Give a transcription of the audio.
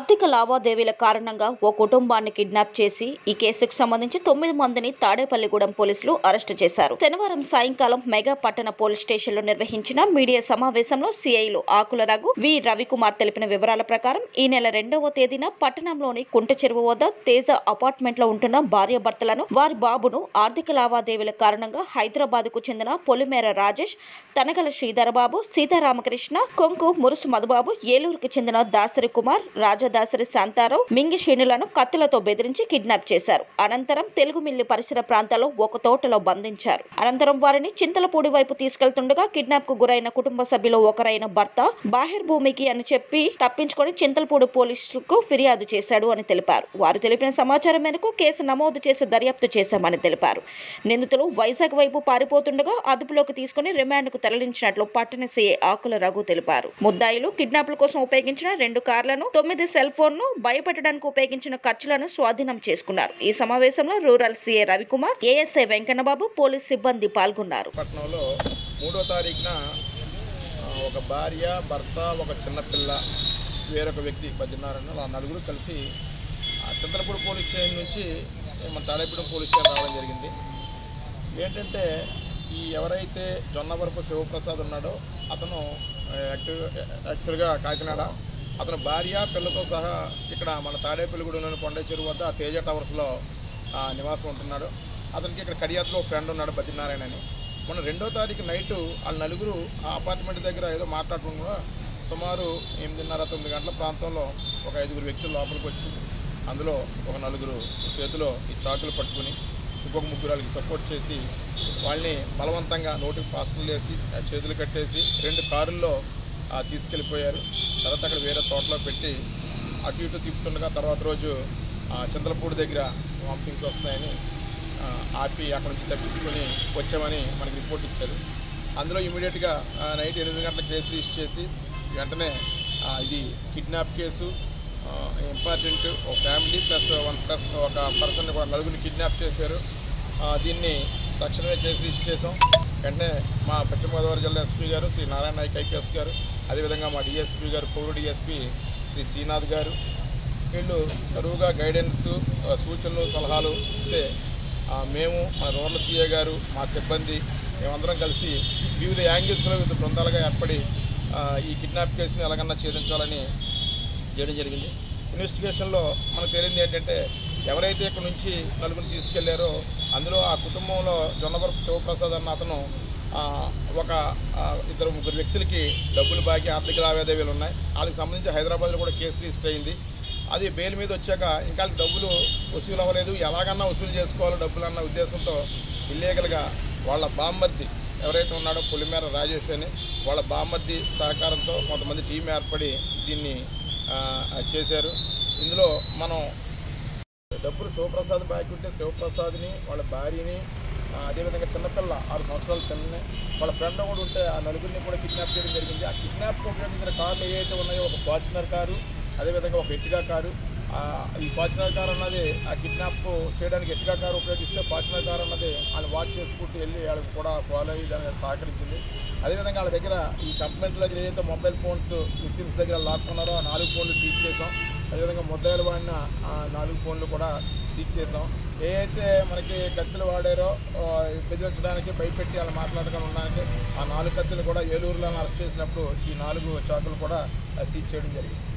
ఆర్థిక లావాదేవీల కారణంగా ఓ కుటుంబాన్ని కిడ్నాప్ చేసి ఈ కేసుకు సంబంధించి తొమ్మిది మందిని తాడేపల్లిగూడెం పోలీసులు అరెస్టు చేశారు శనివారం సాయంకాలం మెగా పట్టణ పోలీస్ స్టేషన్లో నిర్వహించిన మీడియా సమావేశంలో సిఐలు ఆకుల రఘు వి రవికుమార్ తెలిపిన వివరాల ప్రకారం ఈ నెల రెండవ తేదీన పట్టణంలోని కుంట చెరువు వద్ద తేజ అపార్ట్మెంట్ లో ఉంటున్న భార్యాభర్తలను వారి బాబును ఆర్థిక లావాదేవీల కారణంగా హైదరాబాద్ కు చెందిన పొలిమేర రాజేష్ తనగల శ్రీధరబాబు సీతారామకృష్ణ కొంకు మురుసు మధుబాబు ఏలూరుకు చెందిన దాసరి కుమార్ రాజదాసరి శాంతారావు మింగి శ్రేణులను కత్తులతో బెదిరించి కిడ్నాప్ చేశారు అనంతరం తెలుగు మిల్లి పరిసర ప్రాంతాల్లో ఒక తోటలో బంధించారు అనంతరం వారిని చింతలపూడి వైపు తీసుకెళ్తుండగా కిడ్నాప్ కు గురైన కుటుంబ సభ్యులు ఒకరైన భర్త బాహిర్ భూమికి అని చెప్పి తప్పించుకొని చింతలపూడి పోలీసులకు ఫిర్యాదు చేశాడు అని తెలిపారు వారు తెలిపిన సమాచారం మేరకు కేసు నమోదు చేసి దర్యాప్తు చేశామని తెలిపారు నిందితులు వైజాగ్ వైపు పారిపోతుండగా అదుపులోకి తీసుకుని రిమాండ్కు తరలించినట్లు పట్టణ సీఏ ఆకుల రఘు తెలిపారు ముద్దాయిలు కిడ్నాప్ల కోసం ఉపయోగించిన రెండు కార్లను తొమ్మిది సెల్ ఫోన్ ను భయపెట్టడానికి ఉపయోగించిన ఖర్చులను స్వాధీనం చేసుకున్నారు ఈ సమావేశంలో rural CA Ravikumar ASI Venkannababu police సిబ్బంది పాల్గొన్నారు పట్టణంలో మూడో తారీఖున ఆ, ఒక భార్య భర్త ఒక చిన్నపిల్ల వేరొక వ్యక్తి బద్రీనారాయణ ఆ నలుగురు కలిసి ఆ చింతలపూడి పోలీస్ స్టేషన్ నుంచి మన తాడేపూడి పోలీస్ స్టేషన్ రావడం జరిగింది ఏంటంటే ఈ ఎవరైతే జొన్నవరపు శివప్రసాద్ ఉన్నాడో అతను ఆ, యాక్టివ్ యాక్చువల్గా కాకినాడ అతను భార్య పిల్లతో సహా ఇక్కడ మన తాడేపల్లిగూడెంలోని కొండ చెరువు వద్ద తేజ టవర్స్లో ఆ, నివాసం ఉంటున్నాడు అతనికి ఇక్కడ కడియాత్లో ఫ్రెండ్ ఉన్నాడు బద్రీనారాయణ అని మొన్న రెండో తారీఖు నైటు వాళ్ళ నలుగురు ఆ అపార్ట్మెంట్ దగ్గర ఏదో మాట్లాడకుండా సుమారు ఎనిమిదిన్నర తొమ్మిది గంటల ప్రాంతంలో ఒక ఐదుగురు వ్యక్తులు లోపలికి వచ్చి అందులో ఒక నలుగురు చేతిలో ఈ చాకులు పట్టుకుని ఇంకొక ముగ్గురు వాళ్ళకి సపోర్ట్ చేసి వాళ్ళని బలవంతంగా నోటికి పాస్టులు వేసి ఆ చేతులు కట్టేసి రెండు కారుల్లో ఆ, తీసుకెళ్ళిపోయారు తర్వాత అక్కడ వేరే తోటలో పెట్టి అటు ఇటు తిప్పుతుండగా తర్వాత రోజు ఆ, చింతలపూడి దగ్గర వామిటింగ్స్ వస్తాయని ఆ, ఆపి అక్కడ నుంచి తప్పించుకొని వచ్చామని మనకి రిపోర్ట్ ఇచ్చారు అందులో ఇమీడియట్గా నైట్ ఎనిమిది గంటల కేసు రిజిస్టర్ చేసి వెంటనే ఆ, ఇది కిడ్నాప్ కేసు ఇంపార్టెంట్ ఒక ఫ్యామిలీ ప్లస్ వన్ ప్లస్ ఒక పర్సన్ కూడా నలుగురిని కిడ్నాప్ చేశారు ఆ, దీన్ని తక్షణమే కేసు రిజిస్టర్ చేసాం వెంటనే మా పశ్చిమ గోదావరి జిల్లా ఎస్పీ గారు శ్రీ నారాయణ నాయక్ ఐపీఎస్ గారు అదేవిధంగా మా డిఎస్పీ గారు కోవిడ్ డిఎస్పీ శ్రీ శ్రీనాథ్ గారు వీళ్ళు తరువుగా గైడెన్స్ ఆ, సూచనలు సలహాలు ఇస్తే ఆ, మేము మన రూరల్ సీఏ గారు మా సిబ్బంది మేమందరం కలిసి వివిధ యాంగిల్స్లో వివిధ బృందాలుగా ఏర్పడి ఆ, ఈ కిడ్నాప్ కేసుని ఎలాగన్నా ఛేదించాలని చేయడం జరిగింది ఇన్వెస్టిగేషన్లో మనకు తెలియంది ఏంటంటే ఎవరైతే ఇక్కడ నుంచి నలుగురిని తీసుకెళ్లారో అందులో ఆ కుటుంబంలో జొన్నవరపు శివప్రసాద్ అన్న అతను ఆ, ఒక ఆ, ఇద్దరు ముగ్గురు వ్యక్తులకి డబ్బులు బాకీ ఆర్థిక లావాదేవీలు ఉన్నాయి వాళ్ళకి సంబంధించి హైదరాబాద్లో కూడా కేసు రిజిస్టర్ అయింది అది బెయిల్ మీద వచ్చాక ఇంకా వాళ్ళకి డబ్బులు వసూలు అవ్వలేదు ఎలాగన్నా వసూలు చేసుకోవాలో డబ్బులు అన్న ఉద్దేశంతో ఇల్లీగల్గా వాళ్ళ బామ్మర్ది ఎవరైతే ఉన్నాడో పులిమేర రాజేష్ అని వాళ్ళ బామ్మర్ది సహకారంతో కొంతమంది టీం ఏర్పడి దీన్ని ఆ, చేశారు ఇందులో మనం డబ్బులు శివప్రసాద్ బాకీ ఉంటే శివప్రసాద్ని వాళ్ళ భార్యని ఆ, అదేవిధంగా చిన్నపిల్ల ఆరు సంవత్సరాల పిల్లని వాళ్ళ ఫ్రెండ్ కూడా ఉంటే ఆ నలుగురిని కూడా కిడ్నాప్ చేయడం జరిగింది ఆ కిడ్నాప్ ఉపయోగించిన కార్లు ఏవైతే ఉన్నాయో ఒక ఫార్చునర్ కారు అదేవిధంగా ఒక ఎట్టిగా కారు ఆ, ఈ ఫార్చునర్ కార్ అన్నది ఆ కిడ్నాప్ చేయడానికి ఎట్టిగా కారు ఉపయోగిస్తే ఫార్చునర్ కార్ అన్నది వాళ్ళు వాచ్ చేసుకుంటూ వెళ్ళి వాళ్ళకి కూడా ఫాలో అయ్యి దానికి సహకరించింది అదేవిధంగా వాళ్ళ దగ్గర ఈ కంప్లైంట్ దగ్గర ఏదైతే మొబైల్ ఫోన్స్ విక్టిమ్స్ దగ్గర లాక్కున్నారో ఆ నాలుగు ఫోన్లు సీజ్ చేసాం అదేవిధంగా ముద్దాయిలు వాడిన ఆ నాలుగు ఫోన్లు కూడా సీజ్ చేసాం ఏ అయితే మనకి కత్తులు వాడారో ఆ, బెదిరించడానికి భయపెట్టి అలా మాట్లాడకుండా ఉండడానికి ఆ నాలుగు కత్తులు కూడా ఏలూరులో అరెస్ట్ చేసినప్పుడు ఈ నాలుగు చాకులు కూడా ఆ, సీజ్ చేయడం జరిగింది